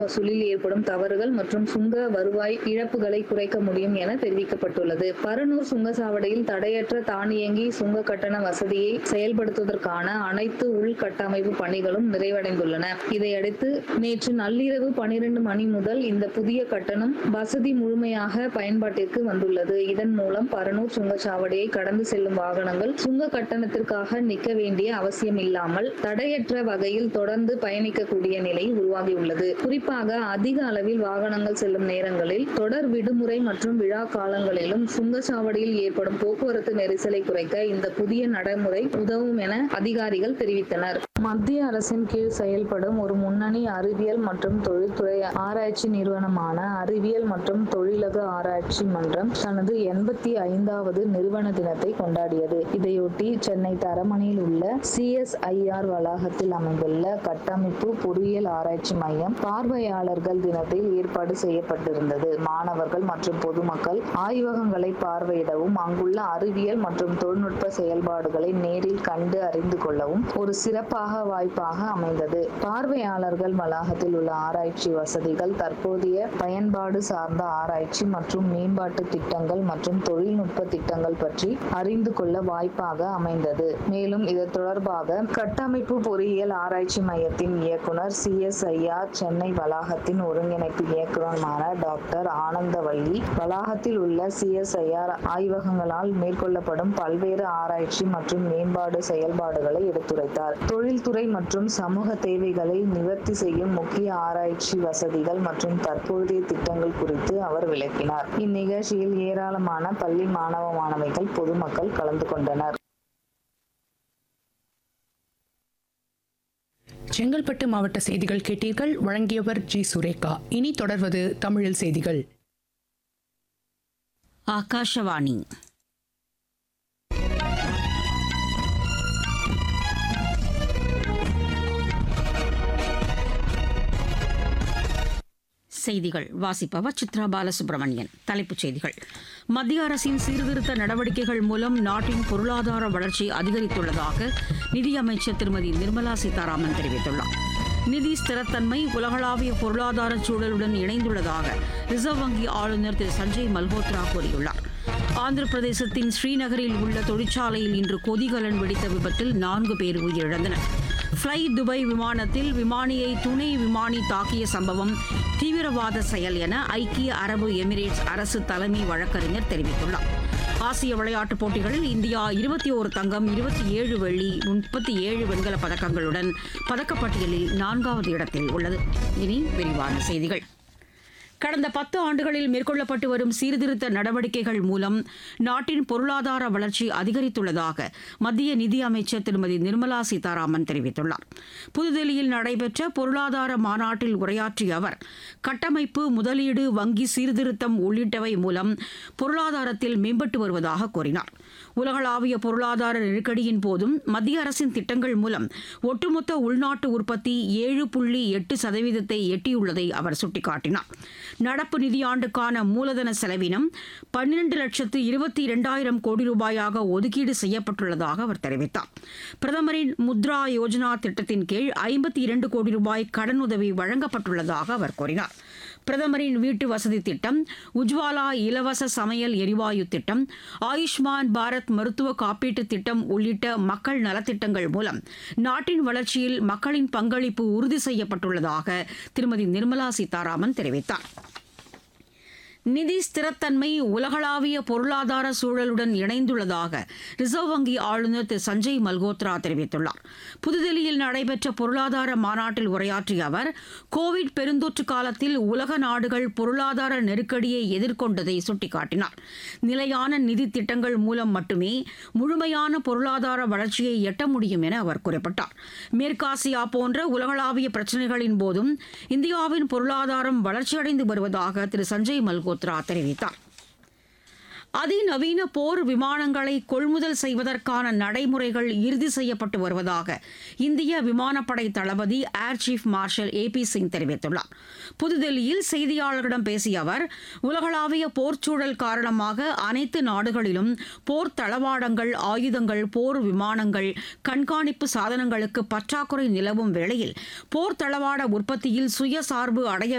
வசூலில் ஏற்படும் தவறுகள் மற்றும் சுங்க வருவாய் இழப்புகளை குறைக்க முடியும் என தெரிவிக்கப்பட்டுள்ளது பரனூர் சுங்கச்சாவடியில் தடையற்ற தானியங்கி சுங்க கட்டண வசதியை செயல்படுத்துவதற்கான அனைத்து உள்கட்டமைப்பு பணிகளும் நிறைவடைந்துள்ளன இதையடுத்து நேற்று நள்ளிரவு பனிரெண்டு மணி முதல் இந்த புதிய கட்டணம் வசதி முழுமையாக பயன்பாட்டிற்கு வந்துள்ளது இதன் மூலம் பரனூர் சுங்கச்சாவடியை கடந்து செல்லும் வாகனங்கள் சுங்க கட்டணத்திற்காக நிற்க வேண்டிய அவசியம் இல்லாமல் தடையற்ற வகையில் தொடர்ந்து பயணிக்கக்கூடிய நிலை உருவாகியுள்ளது குறிப்பாக அதிக அளவில் வாகனங்கள் செல்லும் நேரங்களில் தொடர் விடுமுறை மற்றும் விழா காலங்களிலும் சுங்கச்சாவடியில் ஏற்படும் போக்குவரத்து நெரிசலை குறைக்க இந்த புதிய நடைமுறை உதவும் என அதிகாரிகள் தெரிவித்தனர் மத்திய அரசின் கீழ் செயல்படும் ஒரு முன்னணி அறிவியல் மற்றும் தொழில்துறை ஆராய்ச்சி நிறுவனமான அறிவியல் மற்றும் தொழிலக ஆராய்ச்சி மன்றம் தனது எண்பத்தி ஐந்தாவது நிறுவன தினத்தை கொண்டாடியது இதையொட்டி சென்னை தரமணியில் உள்ள சிஎஸ்ஐஆர் வளாகத்தில் அமைந்துள்ள கட்டமைப்பு பொறியியல் ஆராய்ச்சி மையம் பார்வையாளர்கள் தினத்தில் ஏற்பாடு செய்யப்பட்டிருந்தது மாணவர்கள் மற்றும் பொதுமக்கள் ஆய்வகங்களை பார்வையிடவும் அங்குள்ள அறிவியல் மற்றும் தொழில்நுட்ப செயல்பாடுகளை நேரில் கண்டு அறிந்து கொள்ளவும் ஒரு சிறப்பாக வாய்ப்பாக அமைந்தது பார்வையாளர்கள் வளாகத்தில் உள்ள ஆராய்ச்சி வசதிகள் தற்போதைய பயன்பாடு சார்ந்த ஆராய்ச்சி மற்றும் மேம்பாட்டு திட்டங்கள் மற்றும் தொழில்நுட்ப திட்டங்கள் பற்றி அறிந்து கொள்ள வாய்ப்பாக அமைந்தது மேலும் இது தொடர்பாக கட்டமைப்பு பொறியியல் ஆராய்ச்சி மையத்தின் இயக்குனர் சிஎஸ்ஐஆர் சென்னை வளாகத்தின் ஒருங்கிணைப்பு இயக்குனருமான டாக்டர் ஆனந்தவள்ளி வளாகத்தில் உள்ள சிஎஸ்ஐஆர் ஆய்வகங்களால் மேற்கொள்ளப்படும் பல்வேறு ஆராய்ச்சி மற்றும் மேம்பாடு செயல்பாடுகளை எடுத்துரைத்தார் தொழில்துறை மற்றும் சமூக தேவைகளை நிவர்த்தி செய்யும் முக்கிய ஆராய்ச்சி வசதிகள் மற்றும் தற்போதைய திட்டங்கள் குறித்து அவர் விளக்கினார் இந்நிகழ்ச்சியில் ஏராளமான பள்ளி மாணவ மாணவிகள் பொதுமக்கள் கலந்து கொண்டனர் செங்கல்பட்டு மாவட்ட செய்திகள் கேட்டீர்கள் வழங்கியவர் ஜி சுரேகா இனி தொடர்வது தமிழில் செய்திகள் ಆಕಾಶವಾಣಿ செய்திகள் வாசிப்பவர் சித்ரா பாலசுப்ரமணியன் தலைப்புச் செய்திகள் மத்திய அரசின் சீர்திருத்த நடவடிக்கைகள் மூலம் நாட்டின் பொருளாதார வளர்ச்சி அதிகரித்துள்ளதாக நிதியமைச்சர் திருமதி நிர்மலா சீதாராமன் தெரிவித்துள்ளார் நிதி ஸ்திரத்தன்மை உலகளாவிய பொருளாதார சூழலுடன் இணைந்துள்ளதாக ரிசர்வ் வங்கி ஆளுநர் திரு சஞ்சய் மல்ஹோத்ரா கூறியுள்ளார் ஆந்திர பிரதேசத்தின் ஸ்ரீநகரில் உள்ள தொழிற்சாலையில் இன்று கொதிகலன் வெடித்த விபத்தில் நான்கு பேர் உயிரிழந்தனர் ஃப்ளை துபாய் விமானத்தில் விமானியை துணை விமானி தாக்கிய சம்பவம் தீவிரவாத செயல் என ஐக்கிய அரபு எமிரேட்ஸ் அரசு தலைமை வழக்கறிஞர் தெரிவித்துள்ளார் ஆசிய விளையாட்டுப் போட்டிகளில் இந்தியா இருபத்தி ஓரு தங்கம் இருபத்தி ஏழு வெள்ளி முப்பத்தி ஏழு வெண்கலப் பதக்கங்களுடன் பதக்கப்பட்டியலில் நான்காவது இடத்தில் உள்ளது இனி விரிவான செய்திகள் கடந்த பத்து ஆண்டுகளில் மேற்கொள்ளப்பட்டு வரும் சீர்திருத்த நடவடிக்கைகள் மூலம் நாட்டின் பொருளாதார வளர்ச்சி அதிகரித்துள்ளதாக மத்திய நிதி அமைச்சர் திருமதி நிர்மலா சீதாராமன் தெரிவித்துள்ளார் புதுதில்லியில் நடைபெற்ற பொருளாதார மாநாட்டில் உரையாற்றிய அவர் கட்டமைப்பு முதலீடு வங்கி சீர்திருத்தம் உள்ளிட்டவை மூலம் பொருளாதாரத்தில் மேம்பட்டு வருவதாக கூறினார் உலகளாவிய பொருளாதார நெருக்கடியின் போதும் மத்திய அரசின் திட்டங்கள் மூலம் ஒட்டுமொத்த உள்நாட்டு உற்பத்தி ஏழு புள்ளி எட்டு சதவீதத்தை எட்டியுள்ளதை அவர் சுட்டிக்காட்டினார் நடப்பு நிதியாண்டுக்கான மூலதன செலவினம் பன்னிரண்டு லட்சத்து இருபத்தி இரண்டாயிரம் கோடி ரூபாயாக ஒதுக்கீடு செய்யப்பட்டுள்ளதாக அவர் தெரிவித்தார் பிரதமரின் முத்ரா யோஜனா திட்டத்தின் கீழ் ஐம்பத்தி இரண்டு கோடி ரூபாய் கடனுதவி வழங்கப்பட்டுள்ளதாக அவர் கூறினார் பிரதமரின் வீட்டு வசதி திட்டம் உஜ்வாலா இலவச சமையல் எரிவாயு திட்டம் ஆயுஷ்மான் பாரத் மருத்துவ காப்பீட்டு திட்டம் உள்ளிட்ட மக்கள் நலத்திட்டங்கள் மூலம் நாட்டின் வளர்ச்சியில் மக்களின் பங்களிப்பு உறுதி செய்யப்பட்டுள்ளதாக திருமதி நிர்மலா சீதாராமன் தெரிவித்தார் நிதி ஸ்திரத்தன்மை உலகளாவிய பொருளாதார சூழலுடன் இணைந்துள்ளதாக ரிசர்வ் வங்கி ஆளுநர் திரு சஞ்சய் மல்கோத்ரா தெரிவித்துள்ளார் புதுதில்லியில் நடைபெற்ற பொருளாதார மாநாட்டில் உரையாற்றிய அவர் கோவிட் பெருந்தொற்று காலத்தில் உலக நாடுகள் பொருளாதார நெருக்கடியை எதிர்கொண்டதை சுட்டிக்காட்டினார் நிலையான நிதி திட்டங்கள் மூலம் மட்டுமே முழுமையான பொருளாதார வளர்ச்சியை எட்ட முடியும் என அவர் குறிப்பிட்டார் மேற்காசியா போன்ற உலகளாவிய பிரச்சினைகளின் போதும் இந்தியாவின் பொருளாதாரம் வளர்ச்சியடைந்து வருவதாக திரு சஞ்சய் மல்கோத்ரா தெரிவித்தார் அதிநவீன போர் விமானங்களை கொள்முதல் செய்வதற்கான நடைமுறைகள் இறுதி செய்யப்பட்டு வருவதாக இந்திய விமானப்படை தளபதி air chief marshal A P Singh தெரிவித்துள்ளார் புதுதில்லியில் செய்தியாளர்களிடம் பேசிய அவர் உலகளாவிய போர்ச்சூழல் காரணமாக அனைத்து நாடுகளிலும் போர் தளவாடங்கள் ஆயுதங்கள் போர் விமானங்கள் கண்காணிப்பு சாதனங்களுக்கு பற்றாக்குறை நிலவும் வேளையில் போர் தளவாட உற்பத்தியில் சுயசார்பு அடைய